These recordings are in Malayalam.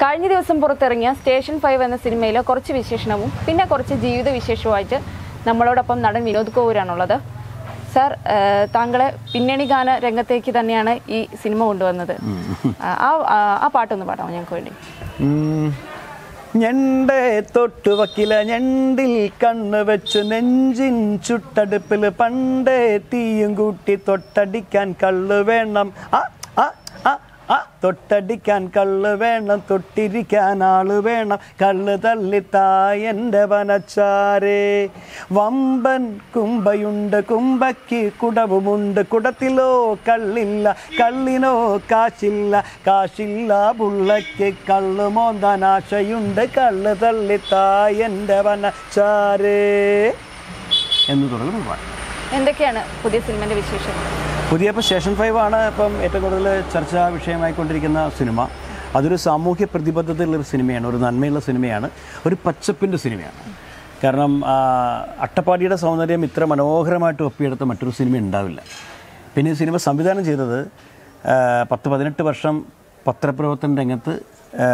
കഴിഞ്ഞ ദിവസം പുറത്തിറങ്ങിയ സ്റ്റേഷൻ ഫൈവ് എന്ന സിനിമയിലെ കുറച്ച് വിശേഷണവും പിന്നെ കുറച്ച് ജീവിത വിശേഷവുമായിട്ട് നമ്മളോടൊപ്പം നടൻ വിനോദ് കോവൂരാണുള്ളത് സാർ ഏഹ്, താങ്കളെ പിന്നണി ഗാന രംഗത്തേക്ക് തന്നെയാണ് ഈ സിനിമ കൊണ്ടുവന്നത് ആ ആ- ആ പാട്ടൊന്ന് പാടാമോ ഞങ്ങൾക്ക് വേണ്ടി ഉം. ഞണ്ടേ തൊട്ടു വക്കില ഞണ്ടിൽ കണ്ണ് വെച്ച് നെഞ്ചിൻ ചുട്ടടുപ്പിൽ പണ്ടേ തീയും കൂട്ടി തൊട്ടടിക്കാൻ കള്ള് വേണം ആ ആ ആ ആ തൊട്ടടിക്കാൻ കള്ള് വേണം തൊട്ടിരിക്കാൻ ആള് വേണം കള്ള് തള്ളിത്തായൻ്റെ വനച്ചാരേ വമ്പൻ കുമ്പയുണ്ട് കുമ്പയ്ക്ക് കുടവുമുണ്ട് കുടത്തിലോ കള്ളില്ല കള്ളിനോ കാശില്ല കാശില്ല ബുള്ളയ്ക്ക് കള്ള് മോന്താൻ ആശയുണ്ട് കള്ള് തള്ളിത്തായൻ്റെ വനച്ചാരേ എന്ന് തുടങ്ങുന്നു പാട്ട് എന്തൊക്കെയാണ് പുതിയ സിനിമന്റെ വിശേഷം പുതിയ ഇപ്പോൾ സ്റ്റേഷൻ ഫൈവ് ആണ് ഇപ്പം ഏറ്റവും കൂടുതൽ ചർച്ചാ വിഷയമായിക്കൊണ്ടിരിക്കുന്ന സിനിമ അതൊരു സാമൂഹ്യ പ്രതിബദ്ധതയുള്ളൊരു സിനിമയാണ് ഒരു നന്മയുള്ള സിനിമയാണ് ഒരു പച്ചപ്പിൻ്റെ സിനിമയാണ് കാരണം ആ, അട്ടപ്പാടിയുടെ സൗന്ദര്യം ഇത്ര മനോഹരമായിട്ട് ഒപ്പിയെടുത്ത മറ്റൊരു സിനിമ ഉണ്ടാവില്ല പിന്നെ ഈ സിനിമ സംവിധാനം ചെയ്തത് ആ, പത്ത് പതിനെട്ട് വർഷം പത്രപ്രവർത്തന രംഗത്ത് ആ,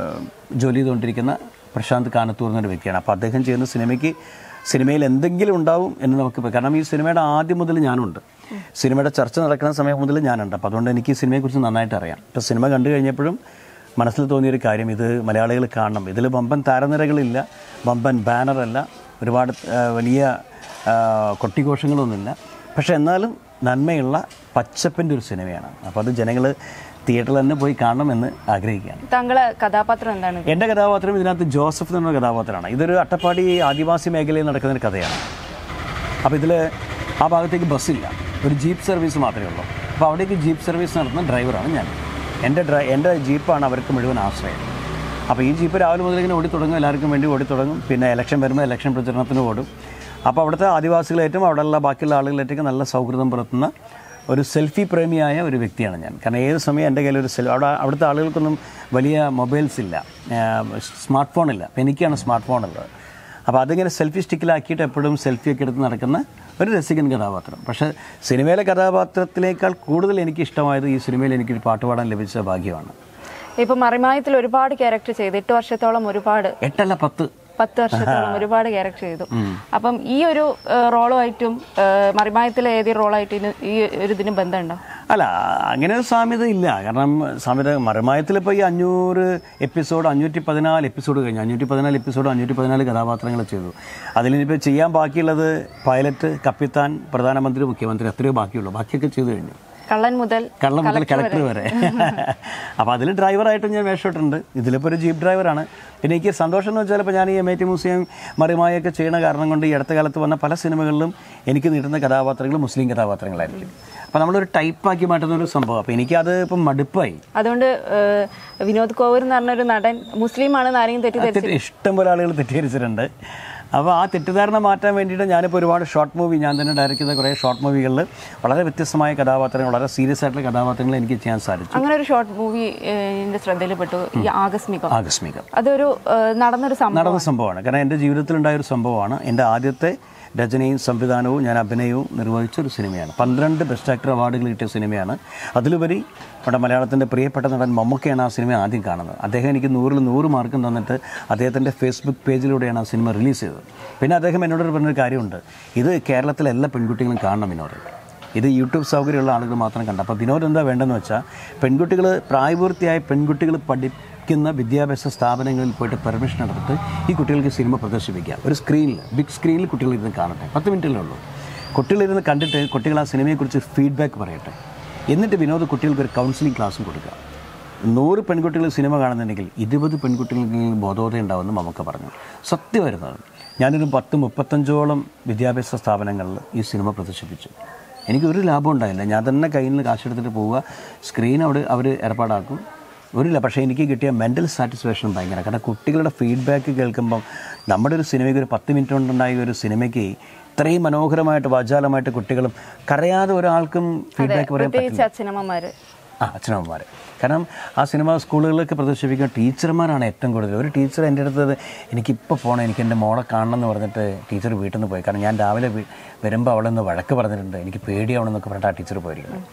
ജോലി ചെയ്തുകൊണ്ടിരിക്കുന്ന പ്രശാന്ത് കാനത്തൂർ എന്നൊരു വ്യക്തിയാണ് അപ്പോൾ അദ്ദേഹം ചെയ്യുന്ന സിനിമയ്ക്ക് സിനിമയിൽ എന്തെങ്കിലും ഉണ്ടാവും എന്ന് നമുക്ക് പറയാം. കാരണം ഈ സിനിമയുടെ ആദ്യം മുതൽ ഞാനുണ്ട് സിനിമയുടെ ചർച്ച നടക്കുന്ന സമയം മുതൽ ഞാനുണ്ട് അപ്പോൾ അതുകൊണ്ട് എനിക്ക് ഈ സിനിമയെക്കുറിച്ച് നന്നായിട്ട് അറിയാം ഇപ്പോൾ സിനിമ കണ്ടു കഴിഞ്ഞപ്പോഴും മനസ്സിൽ തോന്നിയൊരു കാര്യം ഇത് മലയാളികൾ കാണണം ഇതിൽ വമ്പൻ താരനിരകളില്ല വമ്പൻ ബാനറല്ല ഒരുപാട് ആ, വലിയ ആ, കൊട്ടിഘോഷങ്ങളൊന്നുമില്ല പക്ഷേ എന്നാലും നന്മയുള്ള പച്ചപ്പിൻ്റെ ഒരു സിനിമയാണ് അപ്പോൾ അത് ജനങ്ങൾ തിയേറ്ററിൽ തന്നെ പോയി കാണണമെന്ന് ആഗ്രഹിക്കുകയാണ് താങ്കളെ കഥാപാത്രം എന്താണ് എൻ്റെ കഥാപാത്രം ഇതിനകത്ത് ജോസഫ് എന്ന് പറഞ്ഞ കഥാപാത്രമാണ് ഇതൊരു അട്ടപ്പാടി ആദിവാസി മേഖലയിൽ നടക്കുന്ന ഒരു കഥയാണ് അപ്പോൾ ഇതിൽ ആ ഭാഗത്തേക്ക് ബസ്സില്ല ഒരു ജീപ്പ് സർവീസ് മാത്രമേ ഉള്ളൂ അപ്പോൾ അവിടേക്ക് ജീപ്പ് സർവീസ് നടത്തുന്ന ഡ്രൈവറാണ് ഞാൻ എൻ്റെ ഡ്രൈ എൻ്റെ ജീപ്പാണ് അവർക്ക് മുഴുവൻ ആശ്രയം അപ്പോൾ ഈ ജീപ്പ് രാവിലെ മുതൽ ഇങ്ങനെ ഓടി തുടങ്ങും എല്ലാവർക്കും വേണ്ടി ഓടി തുടങ്ങും പിന്നെ ഇലക്ഷൻ വരുമ്പോൾ ഇലക്ഷൻ പ്രചരണത്തിന് ഓടും അപ്പോൾ അവിടുത്തെ ആദിവാസികളേറ്റവും അവിടെയുള്ള ബാക്കിയുള്ള ആളുകളേറ്റൊക്കെ നല്ല സൗഹൃദം പുലർത്തുന്ന ഒരു സെൽഫി പ്രേമിയായ ഒരു വ്യക്തിയാണ് ഞാൻ കാരണം ഏത് സമയം എൻ്റെ കയ്യിൽ ഒരു സെൽ അവിടെ അവിടുത്തെ ആളുകൾക്കൊന്നും വലിയ മൊബൈൽസ് ഇല്ല സ്മാർട്ട് ഫോൺ ഇല്ല അപ്പോൾ എനിക്കാണ് സ്മാർട്ട് ഫോൺ ഉള്ളത് അപ്പോൾ അതിങ്ങനെ സെൽഫി സ്റ്റിക്കിലാക്കിയിട്ട് എപ്പോഴും സെൽഫിയൊക്കെ എടുത്ത് നടക്കുന്ന ഒരു രസികൻ കഥാപാത്രം പക്ഷേ സിനിമയിലെ കഥാപാത്രത്തിനേക്കാൾ കൂടുതൽ എനിക്ക് ഇഷ്ടമായത് ഈ സിനിമയിൽ എനിക്കൊരു പാട്ട് പാടാൻ ലഭിച്ച ഭാഗ്യമാണ് ഇപ്പൊ മറിമായത്തിൽ ഒരുപാട് ക്യാരക്ടർ ചെയ്തു എട്ട് വർഷത്തോളം ഒരുപാട് എട്ടല്ല പത്ത് പത്ത് വർഷത്തോളം ഒരുപാട് ക്യാരക്ടർ ചെയ്തു അപ്പം ഈ ഒരു റോളുമായിട്ടും മറിമായത്തിലെ ഏതൊരു റോളായിട്ട് ഇതിന് ഈ ഒരു ഇതിന് ബന്ധമുണ്ടോ അല്ല അങ്ങനെ ഒരു സാമ്യത ഇല്ല കാരണം സാമ്യത മറിമായത്തിൽ ഇപ്പോൾ ഈ അഞ്ഞൂറ് എപ്പിസോഡ് അഞ്ഞൂറ്റി പതിനാല് എപ്പിസോഡ് കഴിഞ്ഞു അഞ്ഞൂറ്റി പതിനാല് എപ്പിസോഡ് അഞ്ഞൂറ്റി പതിനാല് കഥാപാത്രങ്ങൾ ചെയ്തു അതിലിനിപ്പോൾ ചെയ്യാൻ ബാക്കിയുള്ളത് പൈലറ്റ് കപ്പിത്താൻ പ്രധാനമന്ത്രി മുഖ്യമന്ത്രി അത്രയോ ബാക്കിയുള്ളൂ ബാക്കിയൊക്കെ ചെയ്തു കഴിഞ്ഞു കള്ളൻ മുതൽ കള്ളം മുതൽ കളക്ടർ വരെ അപ്പോൾ അതിൽ ഡ്രൈവറായിട്ടും ഞാൻ വേഷമിട്ടുണ്ട് ഇതിലിപ്പോൾ ഒരു ജീപ്പ് ഡ്രൈവറാണ് പിന്നെ എനിക്ക് സന്തോഷം എന്ന് വെച്ചാൽ ഇപ്പോൾ ഞാൻ ഈ എം ഐ ടി മ്യൂസിയം മറിമായൊക്കെ ചെയ്യണ കാരണം കൊണ്ട് ഈ അടുത്ത കാലത്ത് വന്ന പല സിനിമകളിലും എനിക്ക് നീട്ടുന്ന കഥാപാത്രങ്ങൾ മുസ്ലിം കഥാപാത്രങ്ങളായിരിക്കും അപ്പോൾ നമ്മളൊരു ടൈപ്പാക്കി മാറ്റുന്ന ഒരു സംഭവം അപ്പോൾ എനിക്കത് ഇപ്പം മടുപ്പായി അതുകൊണ്ട് ഏഹ്, വിനോദ് കോവൂർ എന്ന് പറഞ്ഞൊരു നടൻ മുസ്ലിമാണെന്ന് ആരെങ്കിലും തെറ്റിദ്ധരിച്ചു തെറ്റി- ഇഷ്ടം പോലെ ആളുകൾ തെറ്റിദ്ധരിച്ചിട്ടുണ്ട് അപ്പോൾ ആ തെറ്റിദ്ധാരണ മാറ്റാൻ വേണ്ടിയിട്ട് ഞാനിപ്പോൾ ഒരുപാട് ഷോർട്ട് മൂവി ഞാൻ തന്നെ ഡയറക്റ്റ് ചെയ്ത കുറേ ഷോർട്ട് മൂവികളിൽ വളരെ വ്യത്യസ്തമായ കഥാപാത്രങ്ങൾ വളരെ സീരിയസ് ആയിട്ടുള്ള കഥാപാത്രങ്ങൾ എനിക്ക് ചെയ്യാൻ സാധിച്ചു അങ്ങനെ ഒരു ഷോർട്ട് മൂവി എന്റെ ശ്രദ്ധയിൽപ്പെട്ടു ഈ ആകസ്മികം ആകസ്മികം അതൊരു ഏഹ്, നടന്നൊരു സംഭവം നടന്ന സംഭവമാണ് കാരണം എൻ്റെ ജീവിതത്തിലുണ്ടായ ഒരു സംഭവമാണ് എൻ്റെ ആദ്യത്തെ രചനയും സംവിധാനവും ഞാൻ അഭിനയവും നിർവഹിച്ച ഒരു സിനിമയാണ് പന്ത്രണ്ട് ബെസ്റ്റ് ആക്ടർ അവാർഡുകൾ കിട്ടിയ സിനിമയാണ് അതിലുപരി നമ്മുടെ മലയാളത്തിൻ്റെ പ്രിയപ്പെട്ട നടൻ മമ്മൂക്കയാണ് ആ സിനിമ ആദ്യം കാണുന്നത് അദ്ദേഹം എനിക്ക് നൂറിൽ നൂറ് മാർക്കും തന്നിട്ട് അദ്ദേഹത്തിൻ്റെ ഫേസ്ബുക്ക് പേജിലൂടെയാണ് ആ സിനിമ റിലീസ് ചെയ്തത് പിന്നെ അദ്ദേഹം എന്നോട് പറഞ്ഞൊരു കാര്യമുണ്ട് ഇത് കേരളത്തിലെ എല്ലാ പെൺകുട്ടികളും കാണണം വിനോദ് ഇത് യൂട്യൂബ് സൗകര്യമുള്ള ആളുകൾ മാത്രം കണ്ട അപ്പോൾ വിനോദ് എന്താ വേണ്ടതെന്ന് വെച്ചാൽ പെൺകുട്ടികൾ പ്രായപൂർത്തിയായ പെൺകുട്ടികൾ പഠിക്കുന്ന വിദ്യാഭ്യാസ സ്ഥാപനങ്ങളിൽ പോയിട്ട് പെർമിഷൻ എടുത്തിട്ട് ഈ കുട്ടികൾക്ക് സിനിമ പ്രദർശിപ്പിക്കുക ഒരു സ്ക്രീനിൽ ബിഗ് സ്ക്രീനിൽ കുട്ടികൾ ഇരുന്ന് കാണട്ടെ പത്ത് മിനിറ്റല്ലേ ഉള്ളൂ കുട്ടികളിരുന്ന് കണ്ടിട്ട് കുട്ടികൾ ആ സിനിമയെക്കുറിച്ച് ഫീഡ്ബാക്ക് പറയട്ടെ എന്നിട്ട് വിനോദ് കുട്ടികൾക്ക് ഒരു കൗൺസിലിംഗ് ക്ലാസ്സും കൊടുക്കുക നൂറ് പെൺകുട്ടികൾ സിനിമ കാണുന്നുണ്ടെങ്കിൽ ഇരുപത് പെൺകുട്ടികൾക്ക് ബോധോദയം ഉണ്ടാവുമെന്ന് നമുക്ക് പറഞ്ഞു സത്യമായിരുന്നു അത് ഞാനൊരു പത്ത് മുപ്പത്തഞ്ചോളം വിദ്യാഭ്യാസ സ്ഥാപനങ്ങളിൽ ഈ സിനിമ പ്രദർശിപ്പിച്ചു എനിക്ക് ഒരു ലാഭം ഉണ്ടായില്ല ഞാൻ തന്നെ കയ്യിൽ നിന്ന് കാശെടുത്തിട്ട് പോവുക സ്ക്രീൻ അവിടെ അവർ ഏർപ്പാടാക്കും ഒരില്ല പക്ഷേ എനിക്ക് കിട്ടിയ മെൻ്റൽ സാറ്റിസ്ഫാക്ഷൻ ഭയങ്കര കാരണം കുട്ടികളുടെ ഫീഡ്ബാക്ക് കേൾക്കുമ്പം നമ്മുടെ ഒരു സിനിമയ്ക്ക് ഒരു പത്ത് മിനിറ്റ് കൊണ്ടുണ്ടായ ഒരു സിനിമയ്ക്ക് ഇത്രയും മനോഹരമായിട്ട് വാചാലമായിട്ട് കുട്ടികളും കരയാതെ ഒരാൾക്കും ഫീഡ്ബാക്ക് പറയാൻ പറ്റില്ല പ്രത്യേകിച്ച് അച്ഛനമ്മമാര് ആ അച്ഛനമ്മമാർ കാരണം ആ സിനിമ സ്കൂളുകളിലൊക്കെ പ്രദർശിപ്പിക്കുന്ന ടീച്ചർമാരാണ് ഏറ്റവും കൂടുതൽ ഒരു ടീച്ചർ എൻ്റെ അടുത്ത് എനിക്കിപ്പോൾ പോകണം എനിക്ക് എൻ്റെ മോളെ കാണണം എന്ന് പറഞ്ഞിട്ട് ടീച്ചർ വീട്ടിൽ നിന്ന് പോയി കാരണം ഞാൻ രാവിലെ വീ- വരുമ്പോൾ അവളെ ഒന്ന് വഴക്ക് പറഞ്ഞിട്ടുണ്ട് എനിക്ക് പേടിയാവണമെന്നൊക്കെ പറഞ്ഞിട്ട് ആ ടീച്ചർ പോയിരിക്കുന്നത്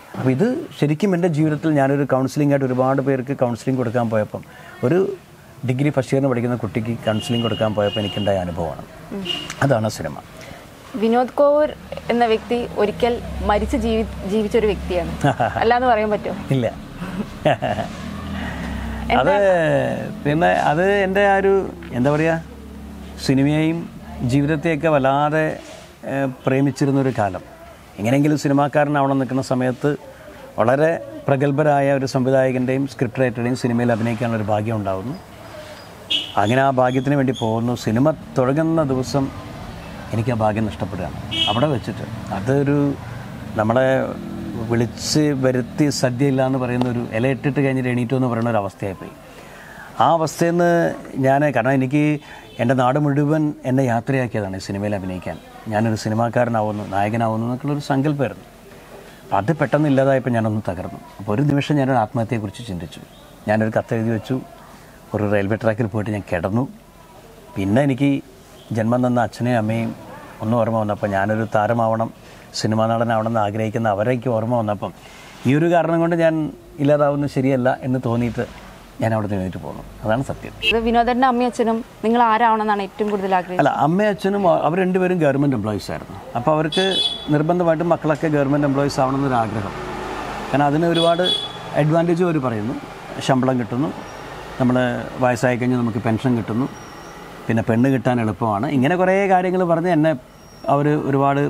അപ്പോൾ ഇത് ശരിക്കും എൻ്റെ ജീവിതത്തിൽ ഞാനൊരു കൗൺസിലിംഗ് ആയിട്ട് ഒരുപാട് പേർക്ക് കൗൺസിലിംഗ് കൊടുക്കാൻ പോയപ്പം ഒരു ഡിഗ്രി ഫസ്റ്റ് ഇയറിന് പഠിക്കുന്ന കുട്ടിക്ക് കൗൺസിലിംഗ് കൊടുക്കാൻ പോയപ്പോൾ എനിക്കുണ്ടായ അനുഭവമാണ് അതാണ് സിനിമ വിനോദ് കോവൂർ എന്ന വ്യക്തി ഒരിക്കൽ മരിച്ച് ജീവി ജീവിച്ച ഒരു വ്യക്തിയാണ് അല്ലാന്ന് പറയാൻ പറ്റുമോ ഇല്ല അത് പിന്നെ അത് എൻ്റെ ആ ഒരു എന്താ പറയുക സിനിമയെയും ജീവിതത്തെയൊക്കെ വല്ലാതെ ഏഹ്, പ്രേമിച്ചിരുന്നൊരു കാലം എങ്ങനെയെങ്കിലും സിനിമാക്കാരനാവണം നിൽക്കുന്ന സമയത്ത് വളരെ പ്രഗത്ഭരായ ഒരു സംവിധായകൻ്റെയും സ്ക്രിപ്റ്റ് റൈറ്ററുടെയും സിനിമയിൽ അഭിനയിക്കാനുള്ള ഒരു ഭാഗ്യം ഉണ്ടാകുന്നു അങ്ങനെ ആ ഭാഗ്യത്തിന് വേണ്ടി പോകുന്നു സിനിമ തുടങ്ങുന്ന ദിവസം എനിക്ക് ആ ഭാഗ്യം നഷ്ടപ്പെടുകയാണ് അവിടെ വെച്ചിട്ട് അതൊരു നമ്മളെ വിളിച്ച് വരുത്തി സദ്യ ഇല്ല എന്ന് പറയുന്ന ഒരു ഇലയിട്ടിട്ട് കഴിഞ്ഞിട്ട് എണീറ്റോ എന്ന് പറയുന്ന ഒരു അവസ്ഥയായിപ്പോയി ആ അവസ്ഥയിൽ നിന്ന് ഞാൻ കാരണം എനിക്ക് എൻ്റെ നാട് മുഴുവൻ എന്നെ യാത്രയാക്കിയതാണ് ഈ സിനിമയിൽ അഭിനയിക്കാൻ ഞാനൊരു സിനിമാക്കാരനാവുന്നു നായകനാവുന്നു എന്നൊക്കെയുള്ളൊരു സങ്കല്പമായിരുന്നു അപ്പം അത് പെട്ടെന്ന് ഇല്ലാതായപ്പോൾ ഞാനൊന്ന് തകർന്നു അപ്പോൾ ഒരു നിമിഷം ഞാനൊരു ആത്മഹത്യയെക്കുറിച്ച് ചിന്തിച്ചു ഞാനൊരു കത്തെഴുതി വെച്ചു ഒരു റെയിൽവേ ട്രാക്കിൽ പോയിട്ട് ഞാൻ കിടന്നു പിന്നെ എനിക്ക് ജന്മം തന്ന അച്ഛനെയും അമ്മയും ഒന്നും ഓർമ്മ വന്നപ്പോൾ ഞാനൊരു താരമാവണം സിനിമാ നടനാവണം എന്ന് ആഗ്രഹിക്കുന്ന അവരേക്ക് ഓർമ്മ വന്നപ്പം ഈ ഒരു കാരണം കൊണ്ട് ഞാൻ ഇല്ലാതാവുന്നത് ശരിയല്ല എന്ന് തോന്നിയിട്ട് ഞാൻ അവിടെ നിന്ന് എഴുന്നേറ്റ് പോകുന്നു അതാണ് സത്യം ഇത് വിനോദന്റെ അമ്മയും അച്ഛനും നിങ്ങൾ ആരാവണമെന്നാണ് ഏറ്റവും കൂടുതൽ ആഗ്രഹിച്ചത് അല്ല അമ്മയും അച്ഛനും അവർ രണ്ടുപേരും ഗവൺമെൻറ് എംപ്ലോയീസ് ആയിരുന്നു അപ്പോൾ അവർക്ക് നിർബന്ധമായിട്ടും മക്കളൊക്കെ ഗവൺമെൻറ് എംപ്ലോയീസ് ആവണമെന്നൊരു ആഗ്രഹം കാരണം അതിന് ഒരുപാട് അഡ്വാൻറ്റേജും അവർ പറയുന്നു ശമ്പളം കിട്ടുന്നു നമ്മൾ വയസ്സായി കഴിഞ്ഞാൽ നമുക്ക് പെൻഷൻ കിട്ടുന്നു പിന്നെ പെണ്ണ് കിട്ടാൻ എളുപ്പമാണ് ഇങ്ങനെ കുറേ കാര്യങ്ങൾ പറഞ്ഞ് എന്നെ അവർ ഒരുപാട്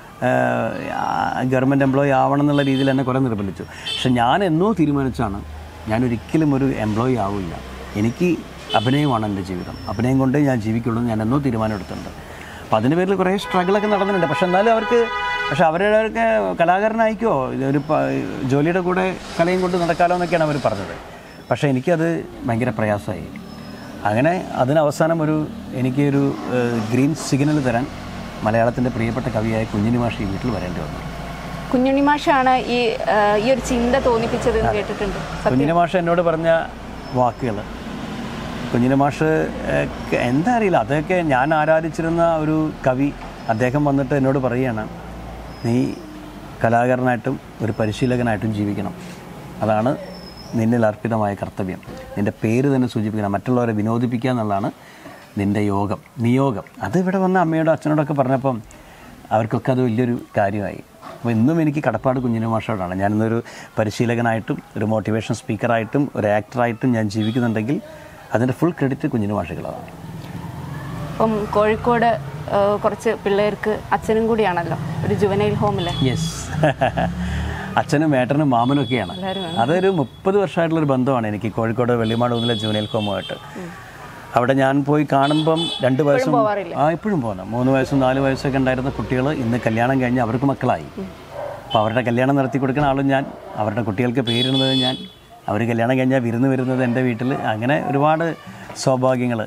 ഗവൺമെൻറ് എംപ്ലോയി ആവണം എന്നുള്ള രീതിയിൽ എന്നെ കുറേ നിർബന്ധിച്ചു പക്ഷെ ഞാൻ എന്നോ തീരുമാനിച്ചാണ് ഞാൻ ഒരിക്കലും ഒരു എംപ്ലോയി ആവില്ല എനിക്ക് അഭിനയമാണ് എൻ്റെ ജീവിതം അഭിനയം കൊണ്ടേ ഞാൻ ജീവിക്കുള്ളൂ എന്ന് ഞാൻ എന്നോ തീരുമാനം എടുത്തിട്ടുണ്ട് അപ്പോൾ അതിൻ്റെ പേരിൽ കുറേ സ്ട്രഗിളൊക്കെ നടന്നിട്ടുണ്ട് പക്ഷെ എന്നാലും അവർക്ക് പക്ഷെ അവരവർക്ക് കലാകാരനായിക്കോ ഒരു പ- ജോലിയുടെ കൂടെ കലയും കൊണ്ട് നടക്കാലോ എന്നൊക്കെയാണ് അവർ പറഞ്ഞത് പക്ഷേ എനിക്കത് ഭയങ്കര പ്രയാസമായി അങ്ങനെ അതിന് അവസാനം ഒരു എനിക്കൊരു ഏഹ്, ഗ്രീൻ സിഗ്നൽ തരാൻ മലയാളത്തിൻ്റെ പ്രിയപ്പെട്ട കവിയായ കുഞ്ഞിനി മാഷി ഈ വീട്ടിൽ വരേണ്ടി വന്നു കുഞ്ഞുണ്ണി മാഷാണ് ഈ ആ, ഈ ഒരു ചിന്ത തോന്നിപ്പിച്ചത് എന്ന് കേട്ടിട്ടുണ്ട് കുഞ്ഞിനി മാഷ് എന്നോട് പറഞ്ഞ വാക്കുകൾ കുഞ്ഞിനി മാഷ് ഏഹ്, ക- എന്താ അറിയില്ല അതൊക്കെ ഞാൻ ആരാധിച്ചിരുന്ന ഒരു കവി അദ്ദേഹം വന്നിട്ട് എന്നോട് പറയുകയാണ് നീ കലാകാരനായിട്ടും ഒരു പരിശീലകനായിട്ടും ജീവിക്കണം അതാണ് നിന്നിൽ അർപ്പിതമായ കർത്തവ്യം നിൻ്റെ പേര് തന്നെ സൂചിപ്പിക്കണം മറ്റുള്ളവരെ വിനോദിപ്പിക്കുക എന്നുള്ളതാണ് നിൻ്റെ യോഗം നിയോഗം അത് ഇവിടെ വന്ന അമ്മയോടും അച്ഛനോടൊക്കെ പറഞ്ഞപ്പം അവർക്കൊക്കെ അത് വലിയൊരു കാര്യമായി അപ്പോൾ ഇന്നും എനിക്ക് കടപ്പാട് കുഞ്ഞിനു മാഷോടാണ് ഞാനിന്നൊരു പരിശീലകനായിട്ടും ഒരു മോട്ടിവേഷൻ സ്പീക്കറായിട്ടും ഒരു ആക്ടറായിട്ടും ഞാൻ ജീവിക്കുന്നുണ്ടെങ്കിൽ അതിൻ്റെ ഫുൾ ക്രെഡിറ്റ് കുഞ്ഞിനു മാഷുകളാണ് ഇപ്പം കോഴിക്കോട് ആ, കുറച്ച് പിള്ളേർക്ക് അച്ഛനും കൂടിയാണല്ലോ ഒരു ജുവനൈൽ ഹോമിലെ യെസ് അച്ഛനും ഏട്ടനും മാമനും ഒക്കെയാണ് എല്ലാവരും അതൊരു മുപ്പത് വർഷമായിട്ടുള്ളൊരു ബന്ധമാണ് എനിക്ക് കോഴിക്കോട് വെള്ളിമാട് ഒന്നിലെ ജൂനിയൽ കോമുമായിട്ട് അവിടെ ഞാൻ പോയി കാണുമ്പം രണ്ട് വയസ്സും പോവാറില്ല? ആ ഇപ്പോഴും പോകുന്നു മൂന്ന് വയസ്സും നാല് വയസ്സൊക്കെ ഉണ്ടായിരുന്ന കുട്ടികൾ ഇന്ന് കല്യാണം കഴിഞ്ഞ് അവർക്ക് മക്കളായി അപ്പോൾ അവരുടെ കല്യാണം നടത്തി കൊടുക്കുന്ന ആളും ഞാൻ അവരുടെ കുട്ടികൾക്ക് പേരിടുന്നത് ഞാൻ അവർ കല്യാണം കഴിഞ്ഞാൽ വിരുന്ന് വരുന്നത് എൻ്റെ വീട്ടിൽ അങ്ങനെ ഒരുപാട് സൗഭാഗ്യങ്ങൾ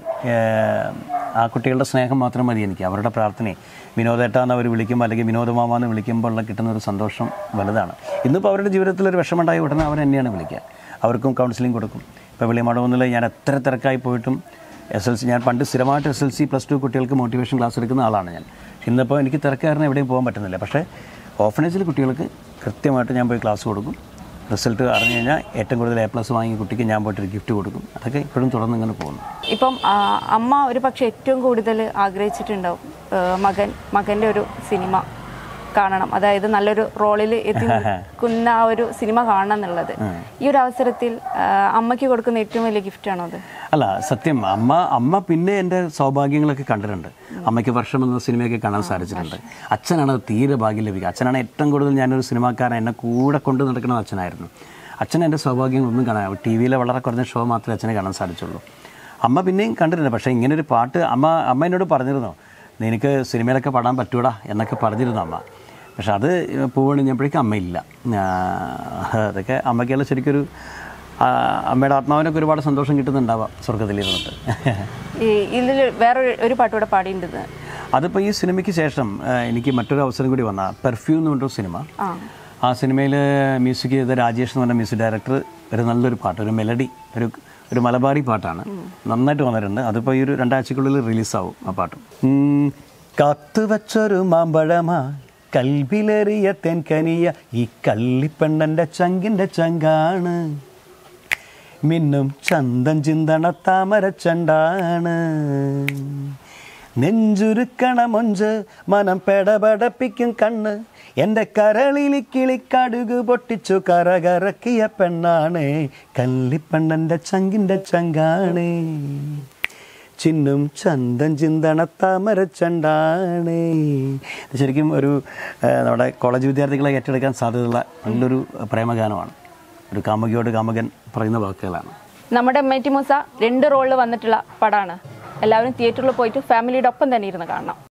ആ കുട്ടികളുടെ സ്നേഹം മാത്രം മതി എനിക്ക് അവരുടെ പ്രാർത്ഥനയും വിനോദേട്ടാന്ന് അവർ വിളിക്കുമ്പോൾ അല്ലെങ്കിൽ വിനോദമാമ എന്ന് വിളിക്കുമ്പോൾ ഉള്ള കിട്ടുന്ന ഒരു സന്തോഷം വലുതാണ് ഇന്നിപ്പോൾ അവരുടെ ജീവിതത്തിൽ ഒരു വിഷമമുണ്ടായി ഉടനെ അവർ എന്നെയാണ് വിളിക്കുക അവർക്കും കൗൺസിലിംഗ് കൊടുക്കും ഇപ്പോൾ വെളിമാടമെന്നുള്ള ഞാൻ എത്ര തിരക്കായി പോയിട്ടും എസ് എൽ സി ഞാൻ പണ്ട് സ്ഥിരമായിട്ട് S L C plus two കുട്ടികൾക്ക് മോട്ടിവേഷൻ ക്ലാസ് എടുക്കുന്ന ആളാണ് ഞാൻ ഇന്നിപ്പോൾ എനിക്ക് തിരക്കാരന് എവിടെയും പോകാൻ പറ്റുന്നില്ല പക്ഷേ ഓഫനേജിൽ കുട്ടികൾക്ക് കൃത്യമായിട്ട് ഞാൻ പോയി ക്ലാസ് കൊടുക്കും റിസൾട്ട് അറിഞ്ഞു കഴിഞ്ഞാൽ ഏറ്റവും കൂടുതൽ എ പ്ലസ് വാങ്ങിയ കുട്ടിക്ക് ഞാൻ പോയിട്ടൊരു ഗിഫ്റ്റ് കൊടുക്കും അതൊക്കെ ഇപ്പോഴും തുടർന്ന് ഇങ്ങനെ പോകുന്നു ഇപ്പം ആ, അമ്മ ഒരു പക്ഷെ ഏറ്റവും കൂടുതൽ ആഗ്രഹിച്ചിട്ടുണ്ടാവും ആ, മകൻ മകൻ്റെ ഒരു സിനിമ കാണണം അതായത് നല്ലൊരു റോളിൽ എത്തി നിൽക്കുന്ന ആ ഒരു സിനിമ കാണണം എന്നുള്ളത് ഈ ഒരു അവസരത്തിൽ ആ, അമ്മയ്ക്ക് കൊടുക്കുന്ന ഏറ്റവും വലിയ ഗിഫ്റ്റാണോ അത് അല്ല സത്യം അമ്മ അമ്മ പിന്നെ എൻ്റെ സൗഭാഗ്യങ്ങളൊക്കെ കണ്ടിട്ടുണ്ട് അമ്മയ്ക്ക് വർഷം എന്ന സിനിമയൊക്കെ കാണാൻ സാധിച്ചിട്ടുണ്ട് അച്ഛനാണ് അത് തീരെ ഭാഗ്യം ലഭിക്കുക അച്ഛനാണ് ഏറ്റവും കൂടുതൽ ഞാനൊരു സിനിമാക്കാരൻ എന്നെ കൂടെ കൊണ്ട് നടക്കുന്ന അച്ഛനായിരുന്നു അച്ഛൻ എൻ്റെ സൗഭാഗ്യങ്ങളൊന്നും കാണാൻ ടി വിയിലെ വളരെ കുറഞ്ഞ ഷോ മാത്രമേ അച്ഛനെ കാണാൻ സാധിച്ചുള്ളൂ അമ്മ പിന്നെയും കണ്ടിട്ടുണ്ട് പക്ഷേ ഇങ്ങനൊരു പാട്ട് അമ്മ അമ്മ എന്നോട് പറഞ്ഞിരുന്നു നിനക്ക് സിനിമയിലൊക്കെ പാടാൻ പറ്റൂടാ എന്നൊക്കെ പറഞ്ഞിരുന്നു അമ്മ പക്ഷെ അത് പൂവണിഞ്ഞപ്പോഴേക്കും അമ്മയില്ല ആ, അതൊക്കെ അമ്മയ്ക്കുള്ള ശരിക്കൊരു ആ, അമ്മയുടെ ആത്മാവിനൊക്കെ ഒരുപാട് സന്തോഷം കിട്ടുന്നുണ്ടാവാം സ്വർഗത്തിലിരുന്നിട്ട് ഈ ഇതിൽ വേറെ ഒരു പാട്ട് കൂടെ പാടിയിട്ടുണ്ട് അതിപ്പോൾ ഈ സിനിമയ്ക്ക് ശേഷം ആ, എനിക്ക് മറ്റൊരു അവസരം കൂടി വന്ന പെർഫ്യൂം എന്ന് പറഞ്ഞൊരു സിനിമ ആ ആ സിനിമയിൽ മ്യൂസിക് ചെയ്ത രാജേഷ് എന്ന് പറഞ്ഞ മ്യൂസിക് ഡയറക്ടർ ഒരു നല്ലൊരു പാട്ട് ഒരു മെലഡി ഒരു ഒരു മലബാറി പാട്ടാണ് നന്നായിട്ട് വന്നിട്ടുണ്ട് അതിപ്പോൾ ഈ ഒരു രണ്ടാഴ്ചക്കുള്ളിൽ റിലീസാവും ആ പാട്ട് ഉം, കാത്തുവച്ചൊരു മാമ്പഴമായി കൽബിലേറിയ തെൻകനിയ ഈ കള്ളിപ്പെണ്ണൻ്റെ ചങ്കിൻ്റെ ചങ്കാണ് മിന്നും ചന്തം ചിന്തണ താമരച്ചണ്ടാണ് നെഞ്ചുരുക്കണ മൊഞ്ച് മനം പെടപടപ്പിക്കും കണ്ണ് എൻ്റെ കരളിലി കിളിക്കടുക് പൊട്ടിച്ചു കരകറക്കിയ പെണ്ണാണ് കല്ലിപ്പെണ്ണൻ്റെ ചങ്കിൻ്റെ ചങ്കാണ് ചിന്നും ചന്തം ചിന്തണ താമരച്ചണ്ടാണ് ഇത് ശരിക്കും ഒരു ആ, നമ്മുടെ കോളേജ് വിദ്യാർത്ഥികളെ ഏറ്റെടുക്കാൻ സാധ്യതയുള്ള നല്ലൊരു പ്രേമഗാനമാണ് ഒരു കാമുകിയോട് കാമുകൻ പറയുന്ന വാക്കുകളാണ് നമ്മുടെ എം ഐ ടി മൂസ രണ്ട് റോളിൽ വന്നിട്ടുള്ള പടമാണ് എല്ലാവരും തിയേറ്ററിൽ പോയിട്ട് ഫാമിലിയുടെ ഒപ്പം തന്നെ ഇരുന്ന് കാണണം